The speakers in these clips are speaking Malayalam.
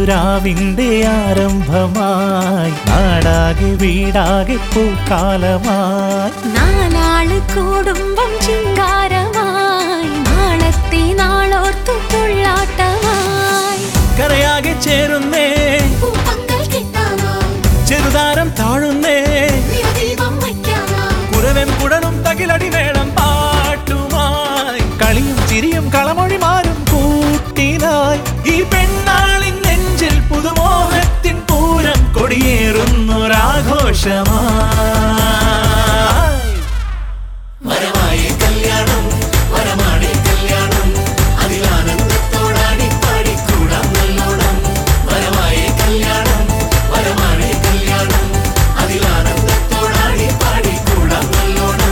പുതുരാവിന്റെ ആരംഭമായി നാടാകെ വീടാകെ പൂക്കാലമായി നാലാള് കൂടുമ്പം ചിങ്കാരമായി നാളത്തെ നാളോർത്തു തുള്ളാട്ടമായി കരയാകെ ചേരുന്നേ പൂപ്പന്തൽ കിട്ടാനായി ചെറുതാരം താഴുന്നേ ദീപം വയ്ക്കാനായി കുരവൻ കുടലും തകിലടി മേളം പാട്ടുമായി കളിയും ചിരിയും കളമൊഴി മാറും കൂട്ടിനായി ഈ പെണ്ണാളിൻ നെഞ്ചിൽ പുതുമോഹത്തിൻ പൂരം കൊടിയേറുന്നൊരാഘോഷമായി വരമായി കല്യാണം വരമാടി കല്യാണം അതിലാനന്ദത്തോടാടി പാടിക്കൂടാം നല്ലോണം വരമായി കല്യാണം വരമാടി കല്യാണം അതിലാനന്ദത്തോടാടി പാടിക്കൂടാം നല്ലോണം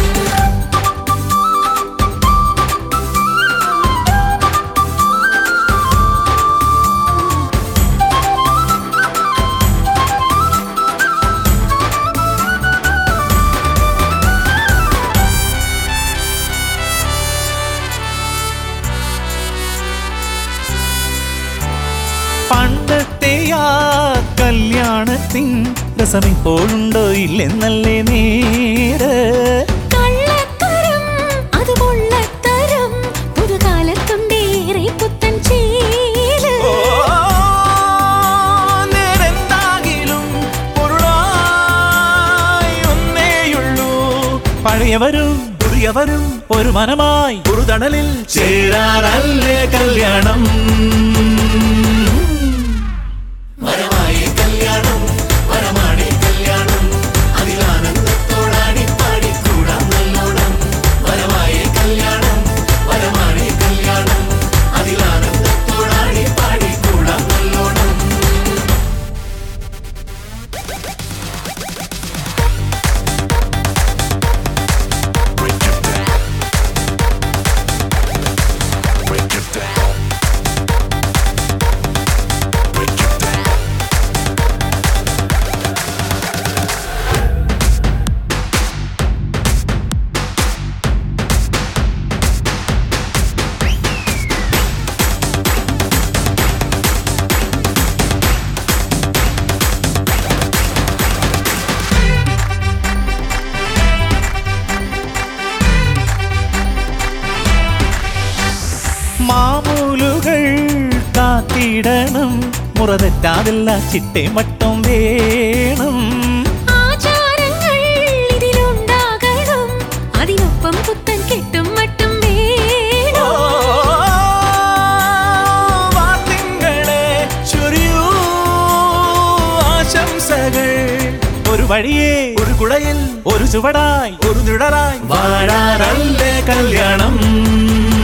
പണ്ടത്തെ ആ കല്യാണത്തിൻ രസമിപ്പോഴുണ്ടോ ഇല്ലെന്നല്ലേ നേര് കള്ളത്തരം അത് പൊള്ളത്തരം പുതുകാലത്തുണ്ടേറെ പുത്തൻ ചേല് ഓ, നേരെന്താകിലും പൊരുളായി ഒന്നേയുള്ളൂ പഴയവരും പുതിയവരും ഒരു മനമായി ഒരു തണലിൽ ചേരാനല്ലേ കല്യാണം വരമായി കല്യാണം വരമാടി കല്യാണം അതിലാനന്ദത്തോടാടി പാടിക്കൂടാം നല്ലോണം വരമായി കല്യാണം വരമാടി കല്യാണം അതിലാനന്ദത്തോടാടി പാടിക്കൂടാം നല്ലോണം മാമൂലുകൾ കാത്തിടണം മുറതെറ്റാതില്ല ചിട്ടേ മട്ടും വേണം ആചാരങ്ങൾ ഇതിലുണ്ടാകണം അതിനൊപ്പം പുത്തൻ കെട്ടും മട്ടും ഓ, വേണം വാർത്തിങ്കളെ ചൊരിയൂ ആശംസകൾ ഒരു വഴിയേ ഒരു കുടയിൽ ഒരു ചുവടായി ഒരു നിഴലായി വാഴാനല്ലേ കല്യാണം